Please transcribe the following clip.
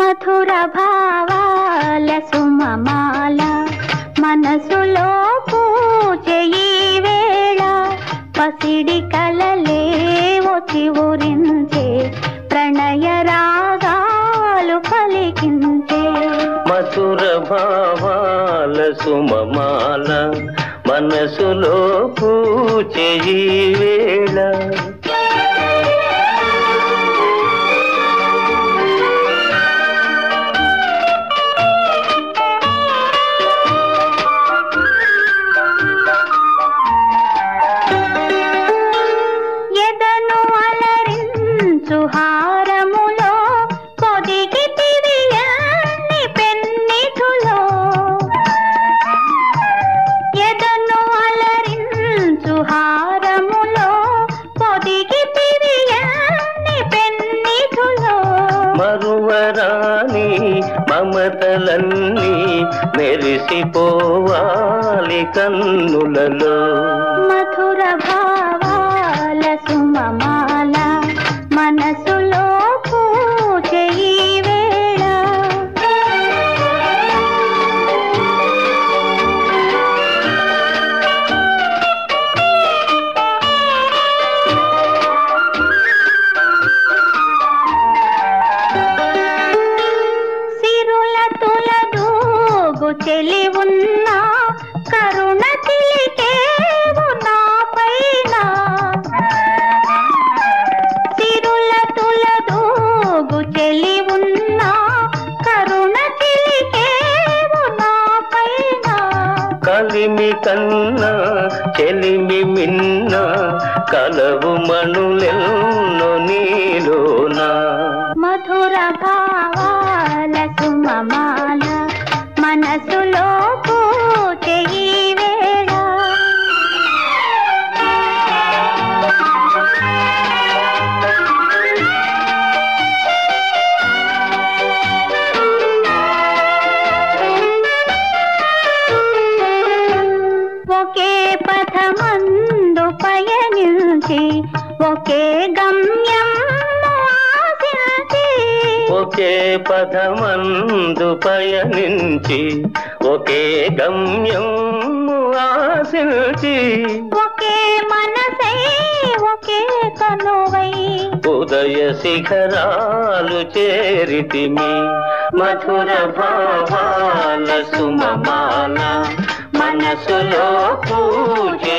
మధుర భావాల సుమమాల మనసులో పూజయి వేళ పసిడి కలలే వచ్చి ఊరించే ప్రణయ రాగాలు పలికించే మధుర భావాల సుమమాల మనసులో పూచేయి వేళ ఎదను అలరించు హారములో పొదిగి తిరియాన్ని పెన్నిధులో ఎదను అలరించు హారములో పొదిగి తిరియాన్ని పెన్నిధులో మరువరాని మమతలన్నీ మెరిసిపోవాలి కన్నులలో మధుర భావాల సుమమాల మనసులో పూజయి వేళ సిరుల తులదూగు చెలి ఉన్నా కరుణ తిలికేవు నా పైన సిరుల తులదూగు చెలి ఉన్నా కరుణ తిలికేవు నా పైన కలిమి కన్నా చెలిమి మిన్న కలవు మనులెన్నో నీలోనా మధుర భావాల సుమమాల మనసులో పూజయి వేళ ఒకే పథమందు పయనించి ఒకే గమ్యం ఆశించి ఒకే పదమందు పయనించి ఒకే గమ్యం ఆశించి ఒకే మనసై ఒకే కనువై ఉదయ శిఖరాలు చేరితిమి మధుర భావాల సుమమాల మనసులో పూజే